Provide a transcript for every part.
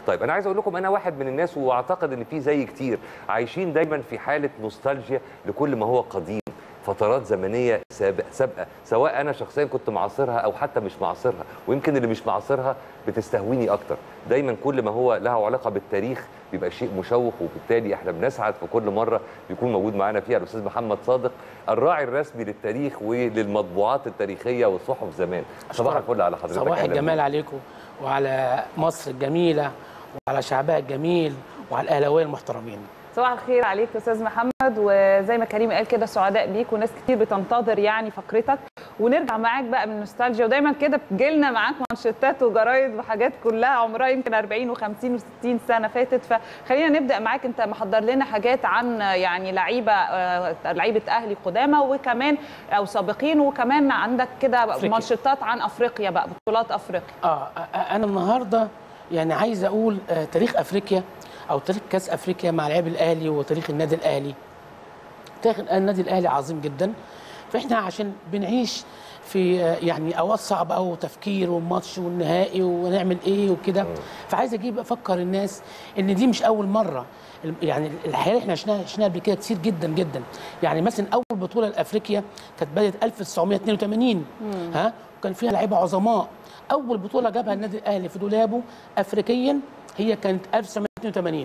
طيب انا عايز اقول لكم انا واحد من الناس واعتقد ان في زي كتير عايشين دايما في حاله نوستالجيا لكل ما هو قديم فترات زمنيه سابقه سابقه سواء انا شخصيا كنت معاصرها او حتى مش معاصرها ويمكن اللي مش معاصرها بتستهويني اكتر دايما كل ما هو له علاقه بالتاريخ بيبقى شيء مشوق وبالتالي احنا بنسعد في كل مره بيكون موجود معانا فيها الاستاذ محمد صادق الراعي الرسمي للتاريخ وللمطبوعات التاريخيه والصحف زمان صباح الفل على حضرتك صباح أهلاً الجمال بيك. عليكم وعلى مصر الجميله وعلى شعبها الجميل وعلى الاهلاويه المحترمين صباح الخير عليك يا استاذ محمد وزي ما كريم قال كده سعداء بيك وناس كتير بتنتظر يعني فقرتك ونرجع معاك بقى من النوستالجيا ودايما كده بتجيلنا معاك مانشيتات وجرايد وحاجات كلها عمرها يمكن 40 و50 و60 سنه فاتت فخلينا نبدا معاك انت محضر لنا حاجات عن يعني لعيبه آه، لعيبه اهلي قدامى وكمان او سابقين وكمان عندك كده أفريقيا. مانشيتات عن افريقيا بقى بطولات افريقيا اه آه، انا النهارده يعني عايز اقول آه تاريخ افريقيا او تاريخ كاس افريقيا مع لعيب الاهلي وتاريخ النادي الاهلي تاريخ النادي الاهلي عظيم جدا فاحنا عشان بنعيش في آه، يعني اوقات صعبه او تفكير والماتش والنهائي ونعمل ايه وكده فعايز اجيب افكر الناس ان دي مش اول مره الم- يعني الحياه اللي احنا عشناها عشناها قبل كده كتير جدا جدا يعني مثلا اول بطوله لافريقيا كانت بدات 1982 ها وكان فيها لعيبه عظماء اول بطوله جابها النادي الاهلي في دولابه افريقيا هي كانت 1982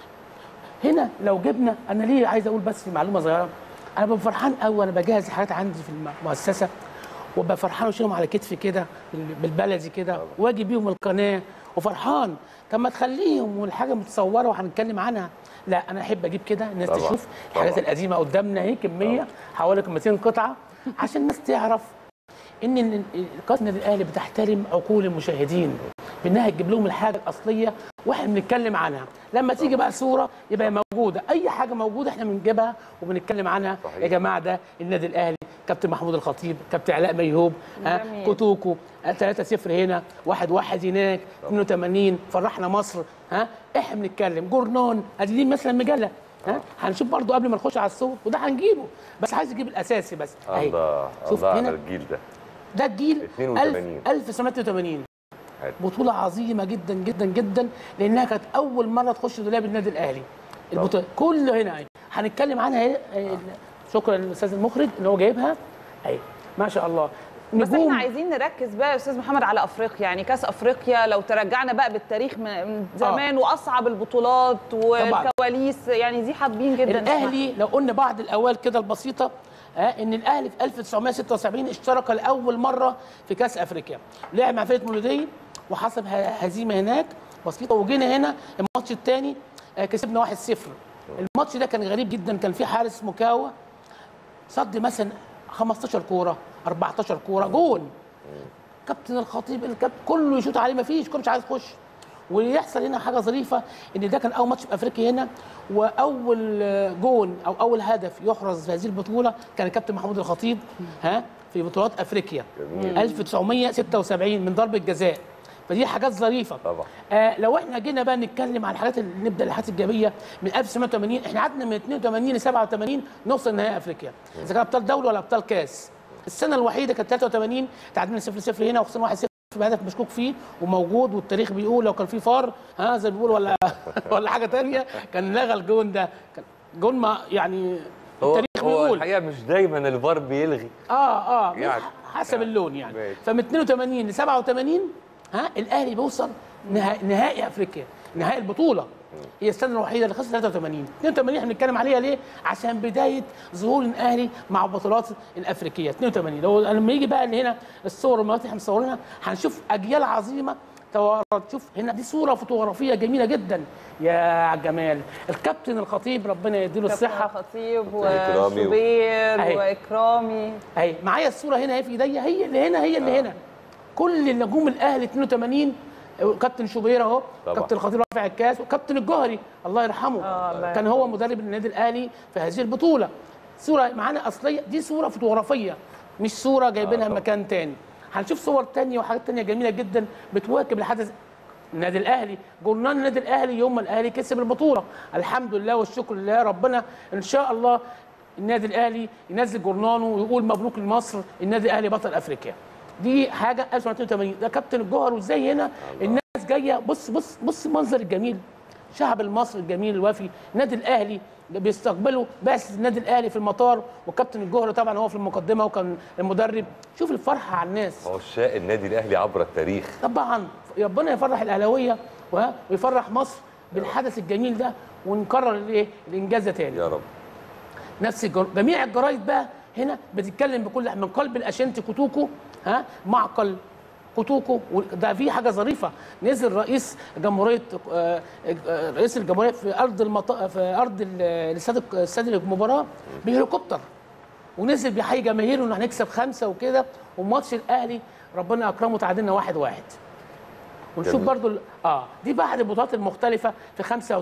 هنا لو جبنا انا ليه عايز اقول بس معلومه صغيره انا ببقى فرحان قوي وانا بجهز حاجات عندي في المؤسسه وابقى فرحان واشيلهم على كتفي كده بال- بالبلدي كده واجي بيهم القناه وفرحان طب ما تخليهم والحاجه متصوره وهنتكلم عنها لا انا احب اجيب كده الناس طبعاً. تشوف الحاجات طبعاً. القديمه قدامنا اهي كميه حوالي 200 قطعه عشان الناس تعرف ان ال- ال- قناه النادي الاهلي بتحترم عقول المشاهدين بانها تجيب لهم الحاجه الاصليه واحنا بنتكلم عنها لما تيجي بقى صوره يبقى موجوده اي حاجه موجوده احنا بنجيبها وبنتكلم عنها صحيح. يا جماعه ده النادي الاهلي كابتن محمود الخطيب كابتن علاء ميهوب ها جميل. كوتوكو 3 0 هنا 1 1 هناك 82 فرحنا مصر ها احنا بنتكلم جورنون ادي دي مثلا مجله ها هنشوف برضو قبل ما نخش على الصور وده هنجيبه بس عايز اجيب الاساسي بس اهي الله شوف الله على هنا الجيل ده ده الجيل 82. 1000 1980 حلو. بطولة عظيمة جدا جدا جدا لأنها كانت أول مرة تخش دولاب النادي الأهلي البطولة كله هنا أهي هنتكلم عنها اهي آه، شكرا للأستاذ المخرج إن هو جايبها أهي ما شاء الله بس احنا نجوم عايزين نركز بقى يا استاذ محمد على افريقيا يعني كاس افريقيا لو ترجعنا بقى بالتاريخ من من زمان واصعب البطولات والكواليس يعني دي حابين جدا الاهلي لو قلنا بعض الاوائل كده البسيطه آه ان الاهلي في 1976 اشترك لاول مره في كاس افريقيا لعب مع فرقه مولوديه وحسب ه- هزيمه هناك بسيطه وجينا هنا الماتش الثاني آه كسبنا 1-0 الماتش ده كان غريب جدا كان في حارس مكاوى صد مثلا 15 كوره 14 كوره جون كابتن الخطيب الكابتن كله يشوط عليه ما فيش كله مش عايز يخش ويحصل هنا حاجه ظريفه ان ده كان اول ماتش في افريقيا هنا واول جون او اول هدف يحرز في هذه البطوله كان الكابتن محمود الخطيب ها في بطولات افريقيا جميل. 1976 من ضربه جزاء فدي حاجات ظريفه طبعا آه لو احنا جينا بقى نتكلم عن الحاجات اللي نبدا الحاجات الايجابيه من 1980 احنا قعدنا من 82 ل 87 نوصل نهائي افريقيا اذا كان ابطال دوله ولا ابطال كاس السنه الوحيده كانت 83 تعادلنا 0 0 هنا وخسرنا 1 0 بهدف مشكوك فيه وموجود والتاريخ بيقول لو كان في فار ها زي ما بيقول ولا ولا حاجه ثانيه كان لغى الجون ده كان جون ما يعني هو التاريخ هو بيقول الحقيقه مش دايما الفار بيلغي اه اه يعني. يعني حسب اللون يعني ماشي. فمن 82 ل 87 ها الاهلي بيوصل نهائي, نهائي افريقيا نهائي البطوله هي السنه الوحيده اللي خسر 83 82 احنا بنتكلم عليها ليه عشان بدايه ظهور الاهلي مع البطولات الافريقيه 82 لو لما يجي بقى اللي هنا الصور والمناطق اللي احنا مصورينها هنشوف اجيال عظيمه توارد شوف هنا دي صوره فوتوغرافيه جميله جدا يا عالجمال الكابتن الخطيب ربنا يديله الصحه خطيب إكرامي و- وشوبير أهي. واكرامي اهي معايا الصوره هنا اهي في ايديا هي اللي هنا هي اللي هنا كل النجوم الاهلي 82 كابتن شوبير اهو طبعا. كابتن الخطيب رافع الكاس وكابتن الجوهري الله يرحمه آه، الله كان هو مدرب النادي الاهلي في هذه البطوله صوره معانا اصليه دي صوره فوتوغرافيه مش صوره جايبينها آه، من طبعا. مكان تاني هنشوف صور تانية وحاجات تانية جميله جدا بتواكب الحدث النادي الاهلي قلنا النادي الاهلي يوم ما الاهلي كسب البطوله الحمد لله والشكر لله ربنا ان شاء الله النادي الاهلي ينزل جورنانه ويقول مبروك لمصر النادي الاهلي بطل افريقيا دي حاجه 1982 ده كابتن الجوهر وازاي هنا الناس جايه بص بص بص المنظر الجميل شعب المصري الجميل الوافي النادي الاهلي بيستقبلوا بعثه النادي الاهلي في المطار وكابتن الجوهري طبعا هو في المقدمه وكان المدرب شوف الفرحه على الناس عشاق النادي الاهلي عبر التاريخ طبعا ربنا يفرح الاهلاويه وها- ويفرح مصر بالحدث الجميل ده ونكرر الايه الانجاز ده تاني يا رب نفس الجر... جميع الجرايد بقى هنا بتتكلم بكل من قلب الاشنتي كوتوكو ها معقل كوتوكو ده في حاجه ظريفه نزل رئيس جمهوريه آه، آه، رئيس الجمهوريه في ارض المط... في ارض ال- الاستاد استاد المباراه بهليكوبتر ونزل بيحيي جماهيره ان هنكسب خمسه وكده وماتش الاهلي ربنا اكرمه تعادلنا واحد واحد ونشوف جميل. برضو ال- اه دي بعد البطولات المختلفه في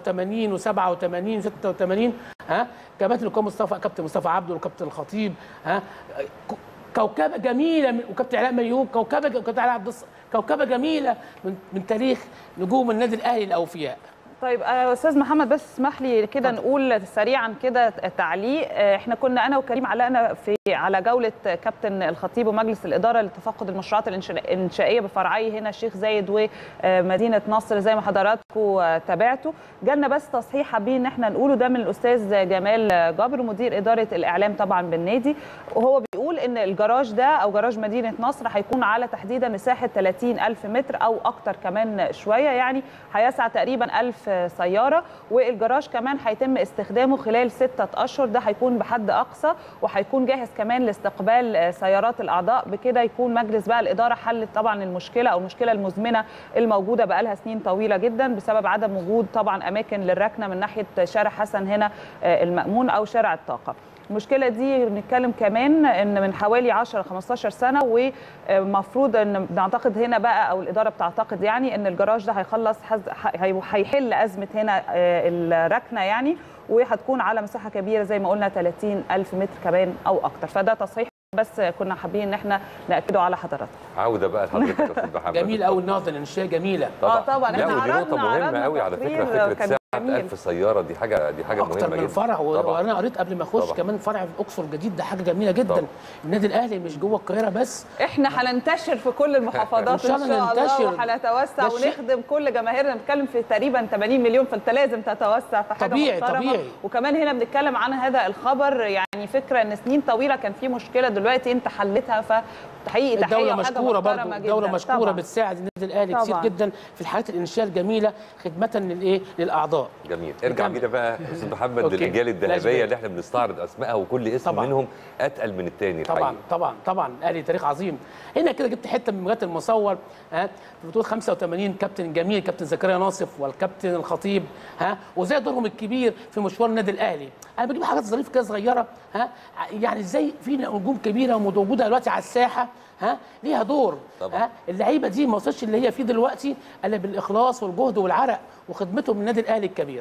85 و87 و86 ها كباتن الكوم مصطفى كابتن مصطفى عبده وكابتن الخطيب ها ك- كوكبه جميله من وكابتن علاء ميوب كوكبه وكابتن علاء عبد الص- كوكبه جميله من من تاريخ نجوم النادي الاهلي الاوفياء طيب آه، استاذ محمد بس اسمح لي كده اتفضل. نقول سريعا كده تعليق آه، احنا كنا انا وكريم علقنا في على جوله كابتن الخطيب ومجلس الاداره لتفقد المشروعات الإنشا- الانشائيه بفرعي هنا الشيخ زايد ومدينه نصر زي ما حضراتكم آه، تابعتوا جالنا بس تصحيح حابين ان احنا نقوله ده من الاستاذ جمال جابر مدير اداره الاعلام طبعا بالنادي وهو بيقول ان الجراج ده او جراج مدينه نصر هيكون على تحديدا مساحه 30 الف متر او اكتر كمان شويه يعني هيسع تقريبا 1000 سياره والجراج كمان هيتم استخدامه خلال ستة اشهر ده هيكون بحد اقصى وهيكون جاهز كمان لاستقبال سيارات الاعضاء بكده يكون مجلس بقى الاداره حل طبعا المشكله او المشكله المزمنه الموجوده بقى لها سنين طويله جدا بسبب عدم وجود طبعا اماكن للركنه من ناحيه شارع حسن هنا آه، المامون او شارع الطاقه المشكله دي بنتكلم كمان ان من حوالي 10 15 سنه ومفروض ان بنعتقد هنا بقى او الاداره بتعتقد يعني ان الجراج ده هيخلص حز- هي- هيحل ازمه هنا آه، الركنه يعني وهتكون على مساحه كبيره زي ما قلنا 30 الف متر كمان او اكتر فده تصحيح بس كنا حابين ان احنا ناكده على حضراتكم عوده بقى لحضرتك يا استاذ محمد جميل قوي النهضه الانشائيه جميله آه طبعاً، لا إحنا ودي نقطه عرضنا- مهمه عرضنا قوي على فكره تقرير فكره كان ساعه جميل. 1000 سياره دي حاجه دي حاجه اكتر مهمه من جدا فرع و- طبعاً. وانا قريت قبل ما اخش طبعاً. كمان فرع في الاقصر جديد ده حاجه جميله جدا طبعاً. النادي الاهلي مش جوه القاهره بس احنا هننتشر في كل المحافظات إن شاء ان الله شاء الله ننتشر. وهنتوسع ده شيء- ونخدم كل جماهيرنا بنتكلم في تقريبا 80 مليون فانت لازم تتوسع في حاجه طبيعي، محترمه طبيعي. وكمان هنا بنتكلم عن هذا الخبر يعني فكره ان سنين طويله كان في مشكله دلوقتي انت حلتها فحقيقي تحيه الدولة وحاجة مشكورة برضو محترمة الدولة جداً. مشكورة طبعاً. بتساعد النادي الأهلي كتير طبعاً. جدا في الحاجات الإنشاء الجميلة خدمة للإيه للأعضاء جميل ارجع نكمل. بينا بقى يا استاذ محمد أوكي. للرجال فلاش الذهبيه باك. اللي احنا بنستعرض اسمائها وكل اسم طبعاً. منهم اتقل من الثاني طبعا طبعا طبعا الاهلي تاريخ عظيم هنا كده جبت حته من مجال المصور ها في بطوله 85 كابتن جميل كابتن زكريا ناصف والكابتن الخطيب ها وزي دورهم الكبير في مشوار النادي الاهلي انا بجيب حاجات ظريفه كده صغيره ها يعني ازاي في نجوم كبيره وموجوده دلوقتي على الساحه ها ليها دور طبعاً. ها اللعيبه دي ما وصلتش اللي هي فيه دلوقتي الا بالاخلاص والجهد والعرق وخدمتهم للنادي الاهلي الكبير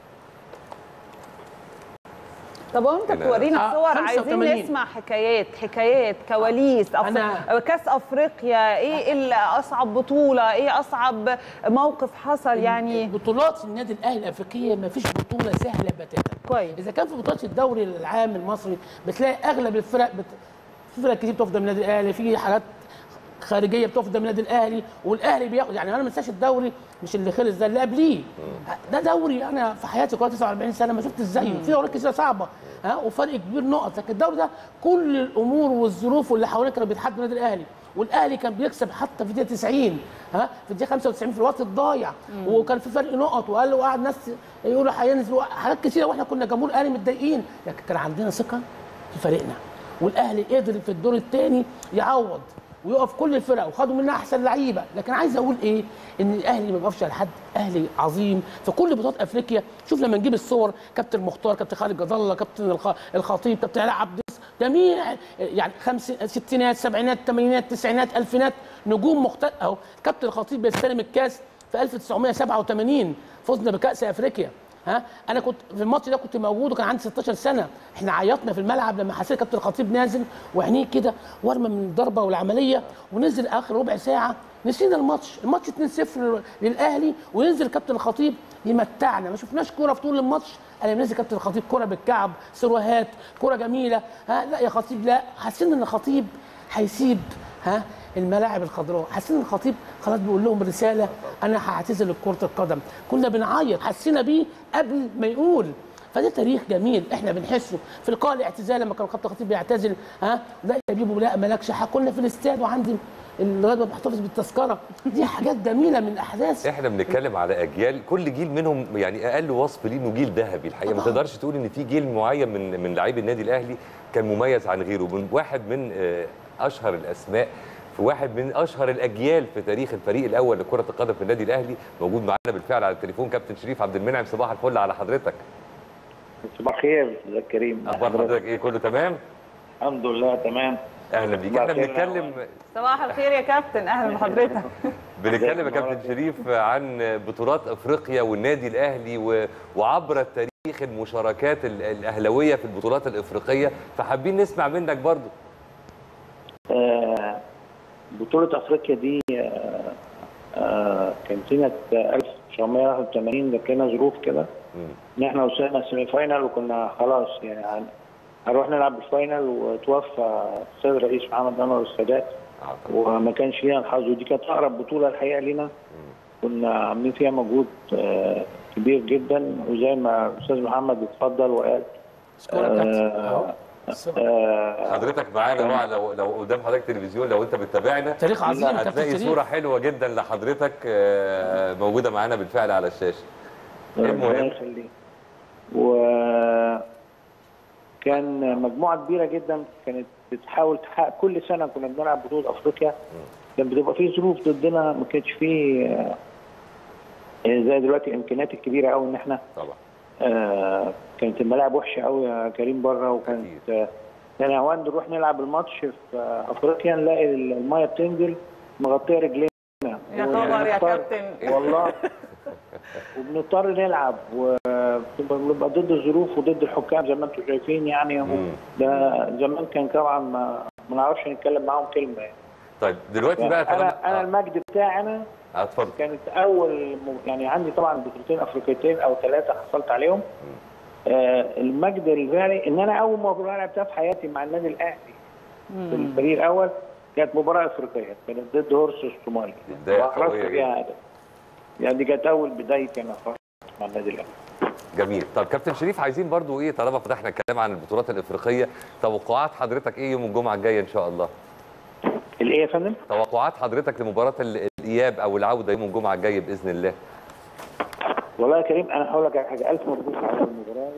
طب وانت هنا- تورينا آه، صور عايزين 85. نسمع حكايات حكايات كواليس أف... أنا- كاس افريقيا ايه ال- اصعب بطوله ايه اصعب موقف حصل يعني بطولات النادي الاهلي الافريقيه ما فيش بطوله سهله بتاتا كويس اذا كان في بطولات الدوري العام المصري بتلاقي اغلب الفرق بت... في فرق كتير بتقف قدام النادي الاهلي في حاجات خارجيه بتقف قدام النادي الاهلي والاهلي بياخد يعني انا ما انساش الدوري مش اللي خلص ده اللي قبليه ده دوري انا في حياتي كلها 49 سنه ما شفتش زيه في دوريات كتير صعبه ها وفرق كبير نقط لكن الدوري ده كل الامور والظروف واللي حواليه كانوا بيتحدوا النادي الاهلي والاهلي كان بيكسب حتى في دقيقه 90 ها في الدقيقه 95 في الوقت الضايع وكان في فرق نقط وقال له قعد ناس يقولوا هينزل حاجات كتيره واحنا كنا جمهور الاهلي متضايقين لكن كان عندنا ثقه في فريقنا والاهلي قدر في الدور الثاني يعوض ويقف كل الفرق وخدوا منها احسن لعيبه لكن عايز اقول ايه ان الاهلي ما بيقفش على حد اهلي عظيم في كل بطولات افريقيا شوف لما نجيب الصور كابتن مختار كابتن خالد جد الله كابتن الخ- الخطيب كابتن علاء عبد الس- جميع يعني خمس ستينات سبعينات ثمانينات تسعينات الفينات نجوم مختلفه اهو كابتن الخطيب بيستلم الكاس في 1987 فزنا بكاس افريقيا ها انا كنت في الماتش ده كنت موجود وكان عندي 16 سنه احنا عيطنا في الملعب لما حسيت كابتن الخطيب نازل وعينيه كده ورمه من الضربه والعمليه ونزل اخر ربع ساعه نسينا الماتش الماتش 2-0 للاهلي وينزل كابتن الخطيب يمتعنا ما شفناش كوره في طول الماتش انا نزل كابتن الخطيب كوره بالكعب سروهات كوره جميله ها لا يا خطيب لا حسينا ان الخطيب هيسيب ها الملاعب الخضراء حاسين الخطيب خلاص بيقول لهم رساله انا هعتزل كره القدم كنا بنعيط حسينا بيه قبل ما يقول فده تاريخ جميل احنا بنحسه في لقاء الاعتزال لما كان خط خطيب بيعتزل ها لا يا بيبو لا مالكش حق كنا في الاستاد وعندي لغايه ما بحتفظ بالتذكره دي حاجات جميله من الاحداث احنا بنتكلم على اجيال كل جيل منهم يعني اقل وصف ليه انه جيل ذهبي الحقيقه ما طبعاً. تقدرش تقول ان في جيل معين من من لاعبي النادي الاهلي كان مميز عن غيره من واحد من آه، اشهر الاسماء في واحد من اشهر الاجيال في تاريخ الفريق الاول لكره القدم في النادي الاهلي موجود معانا بالفعل على التليفون كابتن شريف عبد المنعم صباح الفل على حضرتك صباح الخير ازيك كريم اخبار حضرتك ايه كله تمام الحمد لله تمام اهلا بيك صباح احنا الخير. بنتكلم صباح الخير يا كابتن اهلا بحضرتك بنتكلم يا كابتن شريف عن بطولات افريقيا والنادي الاهلي و... وعبر التاريخ المشاركات ال- الاهلاويه في البطولات الافريقيه فحابين نسمع منك برضو آه بطولة افريقيا دي آه آه كان سنة 1981 ده كان ظروف كده مم. ان احنا وصلنا السيمي فاينال وكنا خلاص يعني هن- هنروح نلعب الفاينال وتوفى السيد الرئيس محمد انور السادات آه طبعاً. وما كانش لينا الحظ ودي كانت اقرب بطولة الحقيقه لينا كنا عاملين فيها مجهود آه كبير جدا وزي ما الاستاذ محمد اتفضل وقال اشكرك يا كابتن آه، أهو. آه حضرتك معانا اهو لو لو قدام حضرتك تلفزيون لو انت بتتابعنا تاريخ عظيم يا كابتن هتلاقي شريف. صوره حلوه جدا لحضرتك آه، موجوده معانا بالفعل على الشاشه ربنا المهم يخليك و كان مجموعه كبيره جدا كانت بتحاول تحقق كل سنه كنا بنلعب بطوله افريقيا كان بتبقى في ظروف ضدنا ما كانش في آه، زي دلوقتي الامكانيات الكبيره قوي ان احنا طبعا آه، كانت الملاعب وحشه قوي يا كريم بره وكانت آه، يعني اوقات نروح نلعب الماتش في آه، افريقيا نلاقي الميه بتنزل مغطيه رجلينا يا خبر يا ونضطر- كابتن. والله وبنضطر نلعب وبنبقى ضد الظروف وضد الحكام زي ما انتم شايفين يعني مم. ده زمان كان طبعا ما ما نعرفش نتكلم معاهم كلمه يعني طيب دلوقتي بقى انا انا آه، المجد بتاعي انا آه، اتفضل كانت اول م- يعني عندي طبعا بطولتين افريقيتين او ثلاثه حصلت عليهم آه المجد الفعلي ان انا اول مباراه لعبتها في حياتي مع النادي الاهلي في الفريق الاول كانت مباراه افريقيه كانت ضد هورس الصومالي بداية وأخرجت قوية فيها هدف يعني دي كانت اول بدايتي انا خالص مع النادي الاهلي جميل طب كابتن شريف عايزين برضو ايه طالما فتحنا الكلام عن البطولات الافريقيه توقعات حضرتك ايه يوم الجمعه الجايه ان شاء الله الايه يا فندم؟ توقعات حضرتك لمباراه ال- الاياب او العوده يوم الجمعه الجاي باذن الله والله يا كريم انا هقول لك على حاجه الف مبروك على المباراه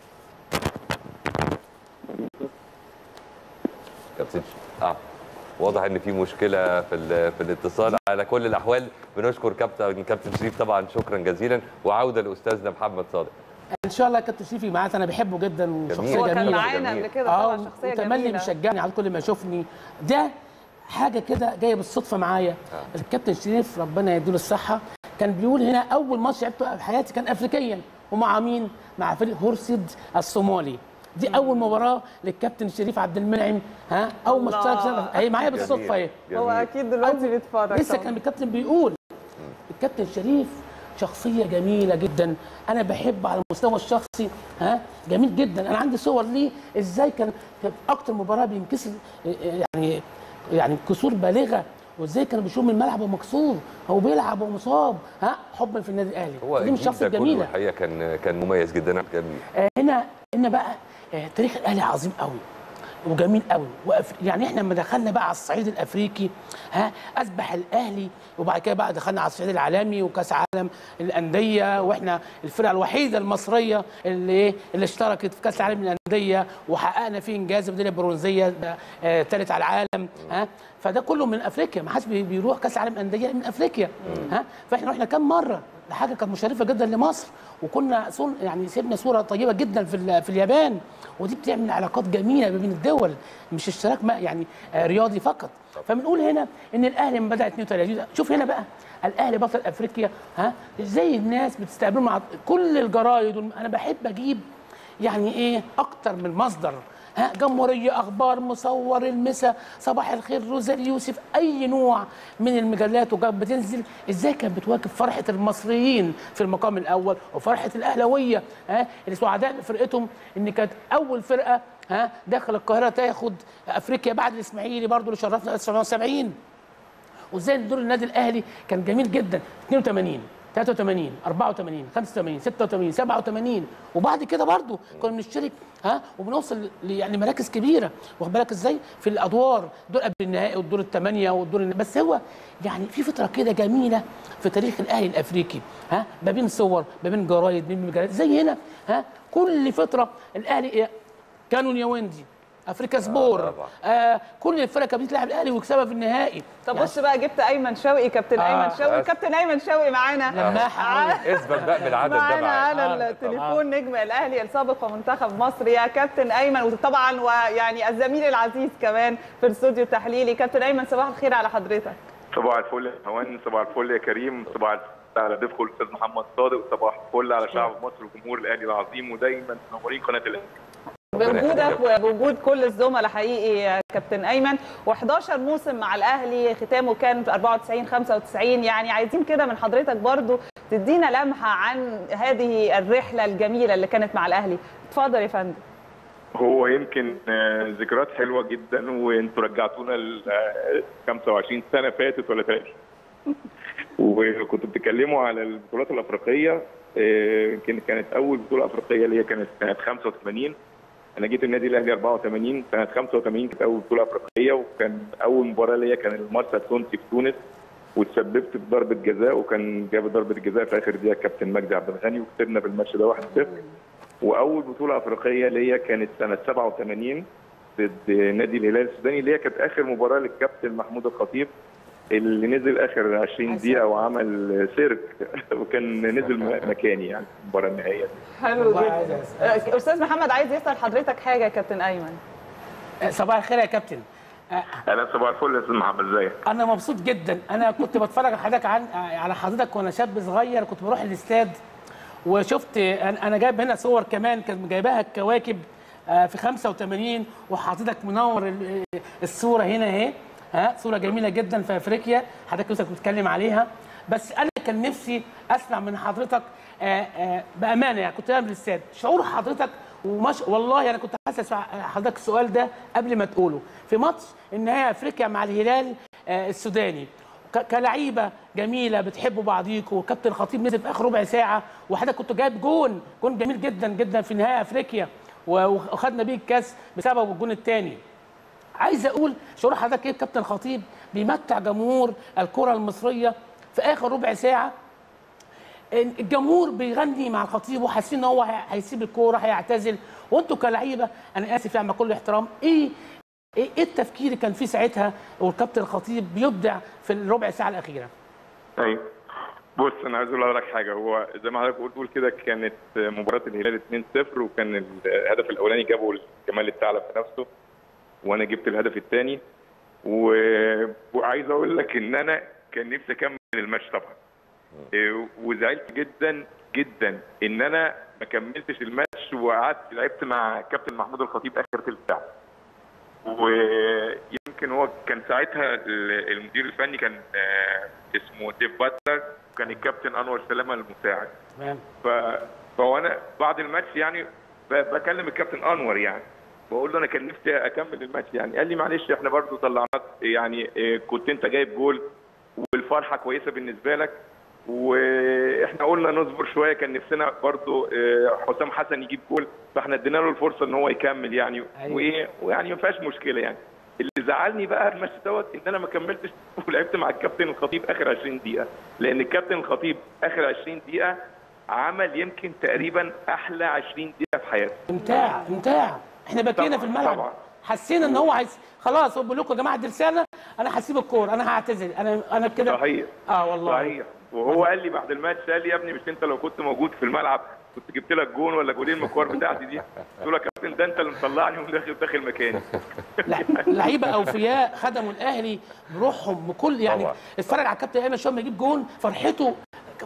كابتن ش- اه واضح ان في مشكله في ال- في الاتصال على كل الاحوال بنشكر كابتن كابتن شريف طبعا شكرا جزيلا وعوده لاستاذنا محمد صادق ان شاء الله يا كابتن شريفي معاك انا بحبه جدا وشخصيه هو كان جميله معانا جميل. قبل كده اه طبعا شخصيه وتملي جميله مشجعني على كل ما يشوفني ده حاجه كده جايه بالصدفه معايا الكابتن شريف ربنا يديله الصحه كان بيقول هنا اول ماتش لعبته في حياتي كان افريقيا ومع مين؟ مع فريق هورسيد الصومالي دي اول مباراه للكابتن شريف عبد المنعم ها اول ما الله. اشترك هي معايا بالصدفه اهي جميل. هو اكيد دلوقتي بيتفرج لسه طبعاً. كان الكابتن بيقول الكابتن شريف شخصيه جميله جدا انا بحب على المستوى الشخصي ها جميل جدا انا عندي صور ليه ازاي كان كان اكتر مباراه بينكسر يعني يعني كسور بالغه وازاي كان بيشوف من الملعب ومكسور هو بيلعب ومصاب ها حبا في النادي الاهلي هو دي من الجيل الشخصيه ده كله الجميله الحقيقه كان كان مميز جدا جميل آه، هنا هنا بقى آه، تاريخ الاهلي عظيم قوي وجميل قوي وأف... يعني احنا لما دخلنا بقى على الصعيد الافريقي ها اصبح الاهلي وبعد كده بقى دخلنا على الصعيد العالمي وكاس عالم الانديه واحنا الفرقه الوحيده المصريه اللي ايه اللي اشتركت في كاس العالم للانديه وحققنا فيه انجاز ميداليه برونزيه آه، ثالث على العالم ها فده كله من افريقيا ما حدش بي- بيروح كاس العالم الانديه من افريقيا ها فاحنا رحنا كام مره ده حاجه كانت مشرفه جدا لمصر وكنا صون يعني سيبنا صوره طيبه جدا في ال- في اليابان ودي بتعمل علاقات جميله ما بين الدول مش اشتراك ما يعني آه، رياضي فقط فبنقول هنا ان الاهلي لما بدا 32 شوف هنا بقى الاهلي بطل افريقيا ها ازاي الناس بتستقبله مع كل الجرايد والم- انا بحب اجيب يعني ايه اكتر من مصدر ها جمهورية أخبار مصور المسا صباح الخير روزا اليوسف أي نوع من المجلات وكانت بتنزل إزاي كانت بتواكب فرحة المصريين في المقام الأول وفرحة الأهلوية ها اللي سعداء بفرقتهم إن كانت أول فرقة ها داخل القاهره تاخد افريقيا بعد الاسماعيلي برضو اللي شرفنا 1970 وازاي دور النادي الاهلي كان جميل جدا 82 83 84 85 86 87 وبعد كده برضو كنا بنشترك ها وبنوصل ل- يعني مراكز كبيره واخد بالك ازاي في الادوار دور قبل النهائي والدور الثمانيه والدور الن- بس هو يعني في فتره كده جميله في تاريخ الاهلي الافريقي ها ما بين صور ما بين جرايد ما بين مجلات زي هنا ها كل فتره الاهلي كانون ياوندي افريكا سبور طبعا. آه كل الفرق كانت بتلعب الاهلي ويكسبها في النهائي طب يعني بص بقى جبت ايمن شوقي كابتن آه. ايمن شوقي بس. كابتن ايمن شوقي معانا لماح ع- اثبت بقى بالعدد ده معانا معايا على آه، التليفون نجم الاهلي السابق ومنتخب مصر يا كابتن ايمن وطبعا ويعني الزميل العزيز كمان في الاستوديو التحليلي كابتن ايمن صباح الخير على حضرتك صباح الفل يا هوان صباح الفل يا كريم صباح الفل على ضيفكم الاستاذ محمد صادق صباح الفل على شعب مصر وجمهور الاهلي العظيم ودايما منورين قناه الاهلي بوجودك وبوجود كل الزملاء حقيقي يا كابتن ايمن و11 موسم مع الاهلي ختامه كان في 94 95 يعني عايزين كده من حضرتك برضو تدينا لمحه عن هذه الرحله الجميله اللي كانت مع الاهلي اتفضل يا فندم هو يمكن آه، ذكريات حلوه جدا وانتوا رجعتونا ل 25 سنه فاتت ولا 30 وكنتوا بتتكلموا على البطولات الافريقيه آه، يمكن كانت اول بطوله افريقيه اللي هي كانت سنه 85 انا جيت النادي الاهلي 84 سنه 85 كانت اول بطوله افريقيه وكان اول مباراه ليا كان المارسا التونسي في تونس وتسببت في ضربه جزاء وكان جاب ضربه جزاء في اخر دقيقه كابتن مجدي عبد الغني وكسبنا بالماتش ده 1-0 واول بطوله افريقيه ليا كانت سنه 87 ضد نادي الهلال السوداني اللي هي كانت اخر مباراه للكابتن محمود الخطيب اللي نزل اخر 20 دقيقه وعمل سيرك وكان نزل م- مكاني يعني في المباراه النهائيه دي. حلو والله جدا عايز أسأل. آه، استاذ محمد عايز يسال حضرتك حاجه يا كابتن ايمن آه، صباح الخير يا كابتن آه، اهلا صباح الفل يا استاذ محمد ازيك؟ انا مبسوط جدا انا كنت بتفرج على حضرتك عن على حضرتك وانا شاب صغير كنت بروح الاستاد وشفت انا أنا جايب هنا صور كمان كانت جايباها الكواكب آه، في 85 وحضرتك منور ال- الصوره هنا اهي ها صوره جميله جدا في افريقيا حضرتك لسه كنت بتتكلم عليها بس انا كان نفسي اسمع من حضرتك آه، آه، بامانه يعني كنت انا في الاستاد شعور حضرتك ومش والله انا كنت عايز اسمع حضرتك السؤال ده قبل ما تقوله في ماتش النهائي افريقيا مع الهلال آه، السوداني ك- كلعيبه جميله بتحبوا بعضيكوا وكابتن خطيب نزل في اخر ربع ساعه وحضرتك كنت جايب جون جون جميل جدا جدا في نهائي افريقيا و- وخدنا بيه الكاس بسبب الجون الثاني عايز اقول شعور حضرتك ايه كابتن خطيب بيمتع جمهور الكره المصريه في اخر ربع ساعه إن الجمهور بيغني مع الخطيب وحاسين ان هو هي- هيسيب الكوره هيعتزل وانتوا كلعيبه انا اسف يعني مع كل احترام ايه ايه إيه التفكير اللي كان فيه ساعتها والكابتن الخطيب بيبدع في الربع ساعه الاخيره ايوه بص انا عايز اقول لك حاجه هو زي ما حضرتك بتقول كده كانت مباراه الهلال 2-0 وكان الهدف الاولاني جابه جمال الثعلب في نفسه وانا جبت الهدف الثاني و... وعايز اقول لك ان انا كان نفسي اكمل الماتش طبعا إيه، وزعلت جدا جدا ان انا ما كملتش الماتش وقعدت لعبت مع كابتن محمود الخطيب اخر ثلث ساعه ويمكن هو كان ساعتها ال- المدير الفني كان آه، اسمه ديف باتلر وكان الكابتن انور سلامه المساعد تمام ف... فوانا بعد الماتش يعني ب... بكلم الكابتن انور يعني بقول له انا كان نفسي اكمل الماتش يعني قال لي معلش احنا برضو طلعناك يعني إيه، كنت انت جايب جول والفرحه كويسه بالنسبه لك واحنا قلنا نصبر شويه كان نفسنا برضو إيه، حسام حسن يجيب جول فاحنا ادينا له الفرصه ان هو يكمل يعني أيوة. وايه ويعني ما فيهاش مشكله يعني اللي زعلني بقى الماتش دوت ان انا ما كملتش ولعبت مع الكابتن الخطيب اخر 20 دقيقه لان الكابتن الخطيب اخر 20 دقيقه عمل يمكن تقريبا احلى 20 دقيقه في حياته امتاع امتاع احنا بكينا طبعاً، في الملعب طبعاً. حسينا ان هو عايز خلاص هو بيقول لكم يا جماعه دي رساله انا هسيب الكوره انا هعتزل انا انا كده صحيح اه والله صحيح وهو قال لي بعد الماتش قال لي يا ابني مش انت لو كنت موجود في الملعب كنت جبت لك جون ولا جولين من الكور بتاعتي دي قلت له يا كابتن ده انت اللي مطلعني وداخل داخل مكاني لا- لعيبه اوفياء خدموا الاهلي بروحهم بكل يعني طبعا. اتفرج على الكابتن ايمن شويه لما يجيب جون فرحته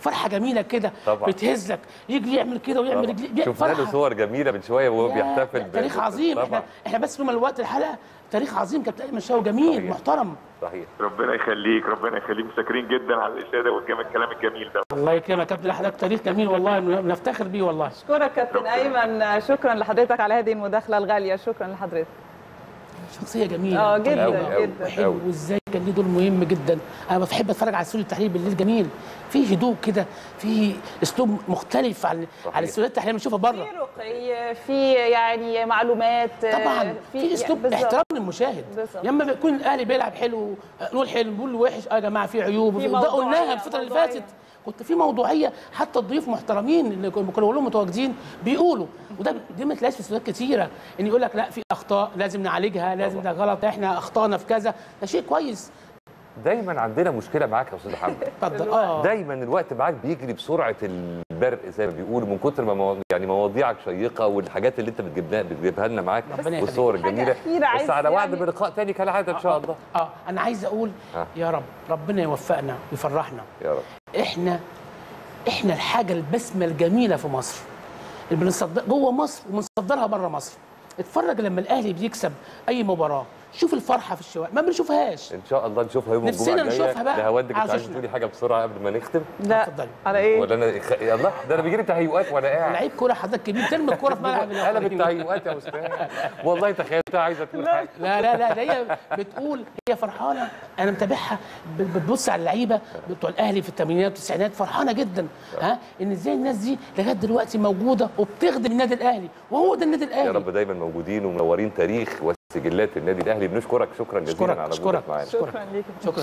فرحه جميله كده طبعا. بتهزك يجري يعمل كده ويعمل رجلي بي- شفنا له فرحة. صور جميله من شويه وهو يا- بيحتفل لا، ب- تاريخ عظيم طبعا احنا احنا بس في الوقت الحلقه تاريخ عظيم كابتن ايمن شاوي جميل صحيح. محترم صحيح ربنا يخليك ربنا يخليك شاكرين جدا على الاشاده والكلام الكلام الجميل ده الله يكرمك يا كابتن حضرتك تاريخ جميل والله بنفتخر بيه والله اشكرك كابتن ايمن شكرا لحضرتك على هذه المداخله الغاليه شكرا لحضرتك شخصيه جميله اه جدا أوي، أوي. جدا وحلو أوي. وازاي كان ليه دور مهم جدا انا بحب اتفرج على استوديو التحليل بالليل جميل في هدوء كده في اسلوب مختلف عن صحيح. عن استوديوهات التحليل اللي بنشوفها بره في رقي في يعني معلومات طبعا في اسلوب بالظبط. احترام للمشاهد بالظبط. لما بيكون الاهلي بيلعب حلو نقول حلو نقول وحش اه يا جماعه في عيوب في ده قلناها موضوعية، الفتره اللي موضوعية. فاتت كنت في موضوعيه حتى الضيوف محترمين اللي كانوا كلهم متواجدين بيقولوا وده دي ما تلاقيش في استوديوهات كتيره ان يقول لك لا في اخطاء لازم نعالجها لازم ده غلط احنا اخطانا في كذا ده شيء كويس دايما عندنا مشكله معاك يا استاذ محمد اتفضل اه دايما الوقت معاك بيجري بسرعه البرق زي ما بيقولوا من كتر ما مو... يعني مواضيعك شيقه والحاجات اللي انت بتجيبها بتجيبها لنا معاك ربنا يخليك. والصور حاجة الجميله أخيرة عايز بس على وعد يعني- بلقاء تاني كالعاده ان شاء الله اه انا عايز اقول آه. يا رب ربنا يوفقنا ويفرحنا يا رب احنا احنا الحاجه البسمه الجميله في مصر اللي بنصدر جوه مصر وبنصدرها بره مصر اتفرج لما الاهلي بيكسب اي مباراه شوف الفرحه في الشوارع ما بنشوفهاش ان شاء الله نشوفها يوم نفسنا الجمعه الجايه نشوفها بقى ده هودك على انت عايز شاشنا. تقولي حاجه بسرعه قبل ما نختم لا اتفضلي. على ايه ولا انا خ... يا الله ده انا بيجي لي تهيؤات وانا قاعد لعيب كوره حضرتك كبير ترمي الكوره في ملعب قلب الآخرين. التهيؤات يا استاذ والله تخيلتها عايزه تقول حاجه لا لا لا ده هي بتقول هي فرحانه انا متابعها ب- بتبص على اللعيبه بتوع الاهلي في الثمانينات والتسعينات فرحانه جدا ها ان ازاي الناس دي لغايه دلوقتي موجوده وبتخدم النادي الاهلي وهو ده النادي الاهلي يا رب دايما موجودين ومنورين تاريخ وسجلات النادي الاهلي بنشكرك شكرا جزيلا أشكرك، على أشكرك. وجودك معانا شكرا ليك شكرا